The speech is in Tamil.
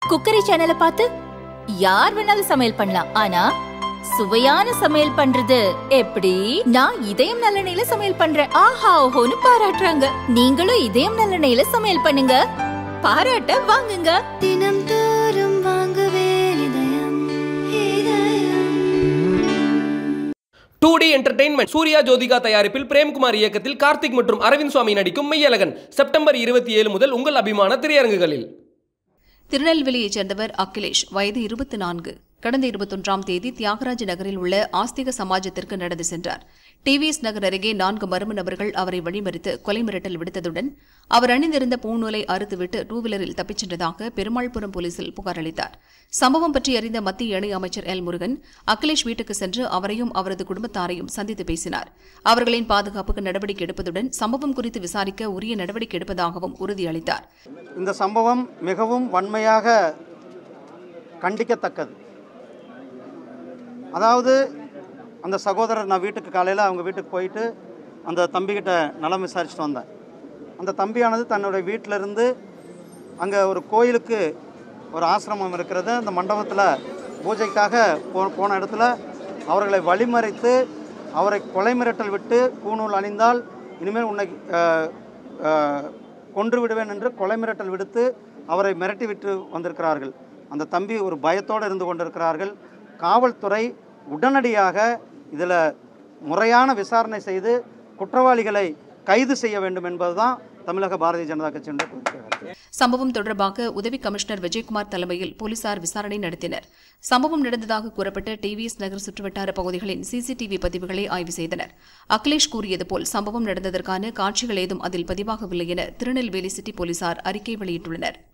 குக்கரி சேனலை பார்த்து யார் வேணாலும் சமையல் பண்ணலாம் ஆனா சுவையான சமையல் பண்றது எப்படி நான் இதயம் நல்லெண்ணெயில சமையல் பண்றேன் ஆஹா ஓஹோன்னு பாராட்டுறாங்க நீங்களும் இதயம் நல்லெண்ணெயில சமையல் பண்ணுங்க பாராட்ட வாங்குங்க தினம் தோறும் வாங்குவே இதயம் இதயம் two D entertainment Suriya Jyothika தயாரிப்பில் பிரேம்குமார் இயக்கத்தில் கார்த்திக் மற்றும் அரவிந்த் சுவாமி நடிக்கும் மெய்யழகன் செப்டம்பர் இருபத்தி ஏழு முதல் உங்கள் அபிமான திரையரங்குகளில் திருநெல்வேலியைச் சேர்ந்தவர் அகிலேஷ் வயது இருபத்தி நான்கு கடந்த இருபத்தொன்றாம் தேதி தியாகராஜ நகரில் உள்ள ஆஸ்திக சமாஜத்திற்கு நடந்து சென்றார் டிவிஎஸ் நகர் அருகே நான்கு மர்ம நபர்கள் அவரை வழிமறித்து கொலை மிரட்டல் விடுத்ததுடன் அவர் அணிந்திருந்த பூநூலை அறுத்துவிட்டு டூ வீலரில் தப்பிச் சென்றதாக பெருமாள்புரம் போலீசில் புகார் அளித்தார் சம்பவம் பற்றி அறிந்த மத்திய இணை அமைச்சர் எல் முருகன் அகிலேஷ் வீட்டுக்கு சென்று அவரையும் அவரது குடும்பத்தாரையும் சந்தித்து பேசினார் அவர்களின் பாதுகாப்புக்கு நடவடிக்கை எடுப்பதுடன் சம்பவம் குறித்து விசாரிக்க உரிய நடவடிக்கை எடுப்பதாகவும் உறுதியளித்தார் இந்த சம்பவம் மிகவும் வன்மையாக கண்டிக்கத்தக்கது அதாவது அந்த சகோதரர் நான் வீட்டுக்கு காலையில் அவங்க வீட்டுக்கு போயிட்டு அந்த தம்பிக்கிட்ட நலம் விசாரிச்சுட்டு வந்தேன் அந்த தம்பியானது தன்னுடைய வீட்டிலிருந்து அங்கே ஒரு கோயிலுக்கு ஒரு ஆசிரமம் இருக்கிறது அந்த மண்டபத்தில் பூஜைக்காக போ போன இடத்துல அவர்களை வழிமறைத்து அவரை கொலை மிரட்டல் விட்டு பூணூல் அணிந்தால் இனிமேல் உன்னை அஹ், அஹ், கொன்று விடுவேன் என்று கொலை மிரட்டல் விடுத்து அவரை மிரட்டி விட்டு வந்திருக்கிறார்கள் அந்த தம்பி ஒரு பயத்தோடு இருந்து கொண்டிருக்கிறார்கள் காவல்துறை உடனடியாக இதில் முறையான விசாரணை செய்து குற்றவாளிகளை கைது செய்ய வேண்டும் என்பதுதான் தமிழக பாரதிய ஜனதா கட்சியினுடைய கோரிக்கை சம்பவம் தொடர்பாக உதவி கமிஷனர் விஜயகுமார் தலைமையில் போலீசார் விசாரணை நடத்தினர் சம்பவம் நடந்ததாக கூறப்பட்ட டிவிஎஸ் நகர் சுற்றுவட்டார பகுதிகளின் சிசிடிவி பதிவுகளை ஆய்வு செய்தனர் அகிலேஷ் கூறியது போல் சம்பவம் நடந்ததற்கான காட்சிகள் ஏதும் அதில் பதிவாகவில்லை என திருநெல்வேலி சிட்டி போலீசார் அறிக்கை வெளியிட்டுள்ளனர்